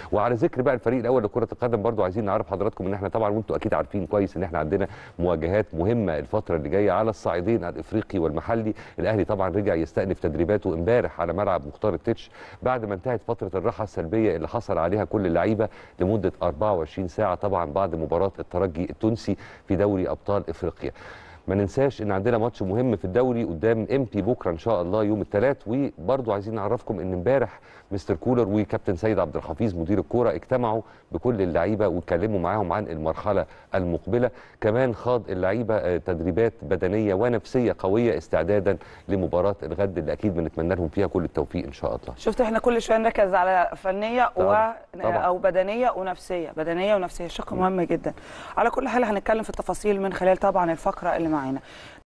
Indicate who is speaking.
Speaker 1: وعلى ذكر بقى الفريق الاول لكره القدم برضو عايزين نعرف حضراتكم ان احنا طبعا وانتم اكيد عارفين كويس ان احنا عندنا مواجهات مهمه الفتره اللي جايه على الصعيدين الافريقي والمحلي الاهلي طبعا رجع يستأنف تدريباته امبارح على ملعب مختار التتش بعد ما انتهت فتره الراحه السلبيه اللي حصل عليها كل اللعيبه لمده 24 ساعه طبعا بعد مباراه الترجي التونسي في دوري ابطال افريقيا ما ننساش ان عندنا ماتش مهم في الدوري قدام امبي بكره ان شاء الله يوم الثلاث وبرضو عايزين نعرفكم ان امبارح مستر كولر وكابتن سيد عبد الحفيظ مدير الكوره اجتمعوا بكل اللعيبه واتكلموا معاهم عن المرحله المقبله كمان خاض اللعيبه آه، تدريبات بدنيه ونفسيه قويه استعدادا لمباراه الغد اللي اكيد بنتمنى لهم فيها كل التوفيق ان شاء الله
Speaker 2: شفت احنا كل شويه نركز على فنيه و...
Speaker 1: طبعاً. طبعاً.
Speaker 2: او بدنيه ونفسيه بدنيه ونفسيه شق مهم جدا على كل حال هنتكلم في التفاصيل من خلال طبعا الفقره اللي معانا